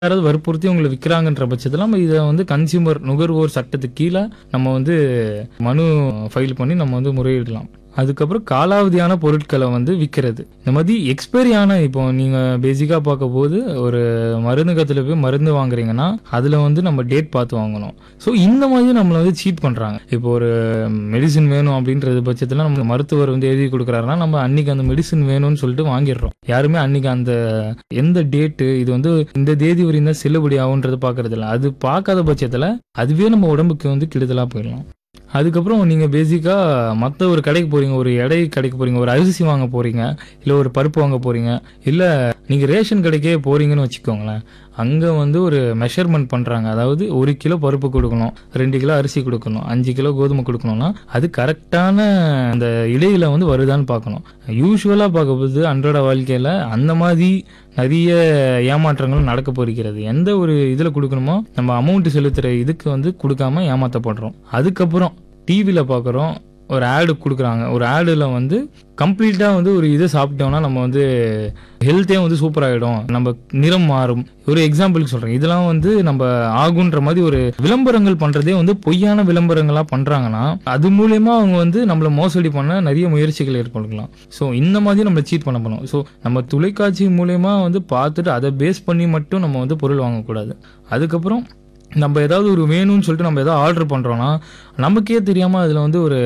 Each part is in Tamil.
யாராவது வற்புறுத்தி உங்களை விற்கிறாங்கன்ற பட்சத்தில் நம்ம இதை வந்து கன்சியூமர் நுகர்வோர் சட்டத்துக்கு கீழே நம்ம வந்து மனு ஃபைல் பண்ணி நம்ம வந்து முறையிடலாம் அதுக்கப்புறம் காலாவதியான பொருட்களை வந்து விற்கிறது இந்த மாதிரி எக்ஸ்பைரி ஆன இப்போ நீங்க பேசிக்கா பார்க்க போது ஒரு மருந்து கத்துல போய் மருந்து வாங்குறீங்கன்னா அதுல வந்து நம்ம டேட் பார்த்து வாங்கணும் ஸோ இந்த மாதிரி நம்மளை வந்து சீட் பண்றாங்க இப்போ ஒரு மெடிசின் வேணும் அப்படின்றது பட்சத்தில் நம்ம மருத்துவர் வந்து எழுதி கொடுக்குறாருன்னா நம்ம அன்னைக்கு அந்த மெடிசின் வேணும்னு சொல்லிட்டு வாங்கிடுறோம் யாருமே அன்னைக்கு அந்த எந்த டேட்டு இது வந்து இந்த தேதி வரையும் தான் செல்லுபடி ஆகுன்றது பார்க்கறது இல்லை அது பார்க்காத பட்சத்தில் அதுவே நம்ம உடம்புக்கு வந்து கெடுதலாக போயிடலாம் அதுக்கப்புறம் நீங்கள் பேசிக்காக மற்ற ஒரு கடைக்கு போகிறீங்க ஒரு எடை கடைக்கு போகிறீங்க ஒரு அரிசி வாங்க போகிறீங்க இல்லை ஒரு பருப்பு வாங்க போகிறீங்க இல்லை நீங்கள் ரேஷன் கடைக்கே போகிறீங்கன்னு வச்சுக்கோங்களேன் அங்கே வந்து ஒரு மெஷர்மெண்ட் பண்ணுறாங்க அதாவது ஒரு கிலோ பருப்பு கொடுக்கணும் ரெண்டு கிலோ அரிசி கொடுக்கணும் அஞ்சு கிலோ கோதுமை கொடுக்கணும்னா அது கரெக்டான அந்த இடையில வந்து வருதான்னு பார்க்கணும் யூஸ்வலாக பார்க்கும்போது அன்றாட வாழ்க்கையில் அந்த மாதிரி நிறைய ஏமாற்றங்களும் நடக்க போகிறது எந்த ஒரு இதில் கொடுக்கணுமோ நம்ம அமௌண்ட் செலுத்துகிற இதுக்கு வந்து கொடுக்காம ஏமாற்றப்படுறோம் அதுக்கப்புறம் டிவியில் பார்க்குறோம் ஒரு ஆடு கொடுக்குறாங்க ஒரு ஆடில் வந்து கம்ப்ளீட்டாக வந்து ஒரு இதை சாப்பிட்டோம்னா நம்ம வந்து ஹெல்த்தே வந்து சூப்பர் ஆகிடும் நம்ம நிறம் மாறும் ஒரு எக்ஸாம்பிளுக்கு சொல்கிறேன் இதெல்லாம் வந்து நம்ம ஆகுன்ற மாதிரி ஒரு விளம்பரங்கள் பண்ணுறதே வந்து பொய்யான விளம்பரங்களாக பண்ணுறாங்கன்னா அது மூலயமா அவங்க வந்து நம்மளை மோசடி பண்ண நிறைய முயற்சிகள் ஏற்படுத்தலாம் ஸோ இந்த மாதிரி நம்ம சீட் பண்ண போனோம் ஸோ நம்ம தொலைக்காட்சி மூலயமா வந்து பார்த்துட்டு அதை பேஸ் பண்ணி மட்டும் நம்ம வந்து பொருள் வாங்கக்கூடாது அதுக்கப்புறம் நம்ம ஏதாவது ஒரு வேணும்னு சொல்லிட்டு நம்ம ஏதாவது ஆர்டர் பண்ணுறோன்னா நமக்கே தெரியாமல் அதில் வந்து ஒரு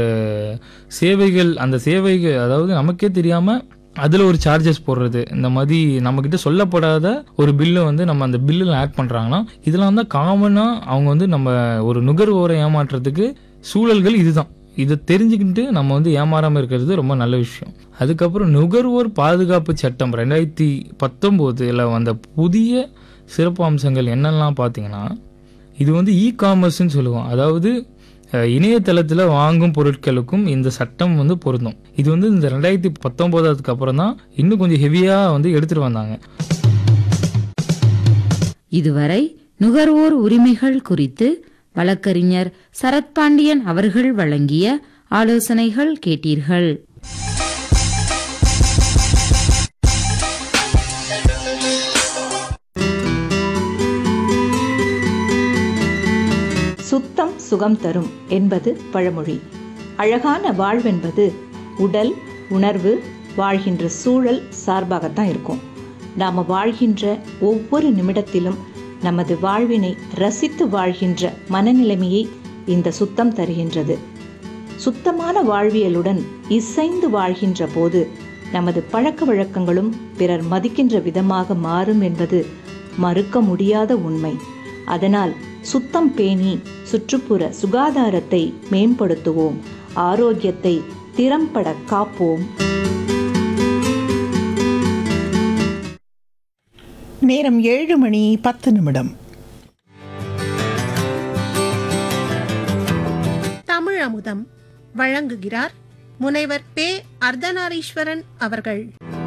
சேவைகள் அந்த சேவைகள் அதாவது நமக்கே தெரியாமல் அதில் ஒரு சார்ஜஸ் போடுறது இந்த மாதிரி நம்மக்கிட்ட சொல்லப்படாத ஒரு பில்லு வந்து நம்ம அந்த பில்லில் ஆட் பண்ணுறாங்கன்னா இதெல்லாம் தான் காமனாக அவங்க வந்து நம்ம ஒரு நுகர்வோரை ஏமாற்றுறதுக்கு சூழல்கள் இதுதான் இதை தெரிஞ்சுக்கிட்டு நம்ம வந்து ஏமாறாமல் இருக்கிறது ரொம்ப நல்ல விஷயம் அதுக்கப்புறம் நுகர்வோர் பாதுகாப்பு சட்டம் ரெண்டாயிரத்தி பத்தொம்போதில் வந்த புதிய சிறப்பு அம்சங்கள் என்னெல்லாம் பார்த்தீங்கன்னா இது வந்து இ காமர்ஸ்னு சொல்லுவோம் அதாவது அஹ், இணையதளத்தில் வாங்கும் பொருட்களுக்கும் இந்த சட்டம் வந்து பொருந்தும் இது வந்து இந்த ரெண்டாயிரத்தி பத்தொம்போதாவதுக்கு அப்புறம் தான் இன்னும் கொஞ்சம் ஹெவியாக வந்து எடுத்துகிட்டு வந்தாங்க இதுவரை நுகர்வோர் உரிமைகள் குறித்து வழக்கறிஞர் சரத்பாண்டியன் அவர்கள் வழங்கிய ஆலோசனைகள் கேட்டீர்கள் சுத்தம் சுகம் தரும் என்பது பழமொழி அழகான வாழ்வென்பது உடல் உணர்வு வாழ்கின்ற சூழல் சார்பாகத்தான் இருக்கும் நாம் வாழ்கின்ற ஒவ்வொரு நிமிடத்திலும் நமது வாழ்வினை ரசித்து வாழ்கின்ற மனநிலைமையை இந்த சுத்தம் தருகின்றது சுத்தமான வாழ்வியலுடன் இசைந்து வாழ்கின்ற போது நமது பழக்க வழக்கங்களும் பிறர் மதிக்கின்ற விதமாக மாறும் என்பது மறுக்க முடியாத உண்மை அதனால் சுத்தம் பேணி சுற்றுப்புற சுகாதாரத்தை மேம்படுத்துவோம் ஆரோக்கியத்தை திறம்பட காப்போம் நேரம் ஏழு மணி பத்து நிமிடம் தமிழ் அமுதம் வழங்குகிறார் முனைவர் பே அர்த்தநாரீஸ்வரன் அவர்கள்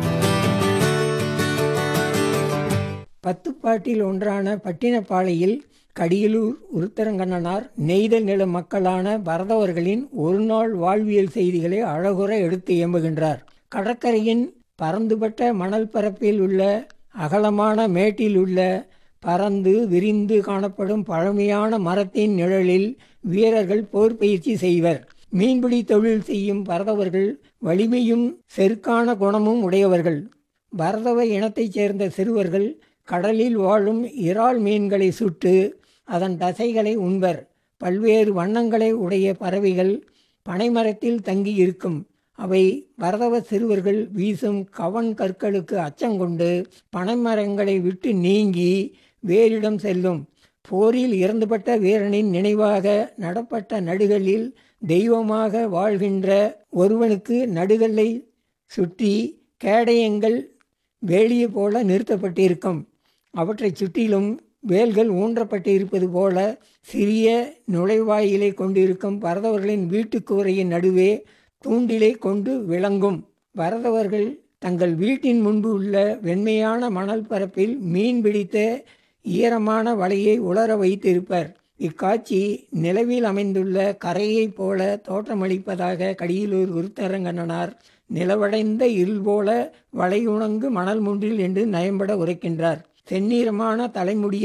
பத்துப்பாட்டில் ஒன்றான பட்டினப்பாளையில் கடியலூர் உருத்தரங்கண்ணனார் நெய்தல் நில மக்களான பரதவர்களின் ஒருநாள் வாழ்வியல் செய்திகளை அழகுற எடுத்து இயம்புகின்றார் கடற்கரையின் பரந்துபட்ட மணல் பரப்பில் உள்ள அகலமான மேட்டில் உள்ள பறந்து விரிந்து காணப்படும் பழமையான மரத்தின் நிழலில் வீரர்கள் போர் பயிற்சி செய்வர் மீன்பிடி தொழில் செய்யும் பரதவர்கள் வலிமையும் செருக்கான குணமும் உடையவர்கள் பரதவ இனத்தைச் சேர்ந்த சிறுவர்கள் கடலில் வாழும் இறால் மீன்களை சுட்டு அதன் தசைகளை உண்பர் பல்வேறு வண்ணங்களை உடைய பறவைகள் பனைமரத்தில் தங்கி இருக்கும் அவை பரதவ சிறுவர்கள் வீசும் கவன் கற்களுக்கு அச்சங்கொண்டு பனைமரங்களை விட்டு நீங்கி வேறிடம் செல்லும் போரில் இறந்துபட்ட வீரனின் நினைவாக நடப்பட்ட நடுகளில் தெய்வமாக வாழ்கின்ற ஒருவனுக்கு நடுகல்லை சுற்றி கேடயங்கள் வேலியை போல நிறுத்தப்பட்டிருக்கும் அவற்றைச் சுற்றிலும் வேல்கள் ஊன்றப்பட்டு இருப்பது போல சிறிய நுழைவாயிலை கொண்டிருக்கும் பரதவர்களின் வீட்டுக்கூரையின் நடுவே தூண்டிலை கொண்டு விளங்கும் பரதவர்கள் தங்கள் வீட்டின் முன்பு உள்ள வெண்மையான மணல் பரப்பில் மீன் பிடித்த ஈரமான வலையை உலர வைத்திருப்பர் இக்காட்சி நிலவில் அமைந்துள்ள கரையைப் போல தோற்றமளிப்பதாக கடியலூர் உருத்தரங்கண்ணனார் நிலவடைந்த இருள் போல வளையுணங்கு மணல் முன்றில் என்று நயம்பட உரைக்கின்றார் செந்நிறமான தலைமுடியை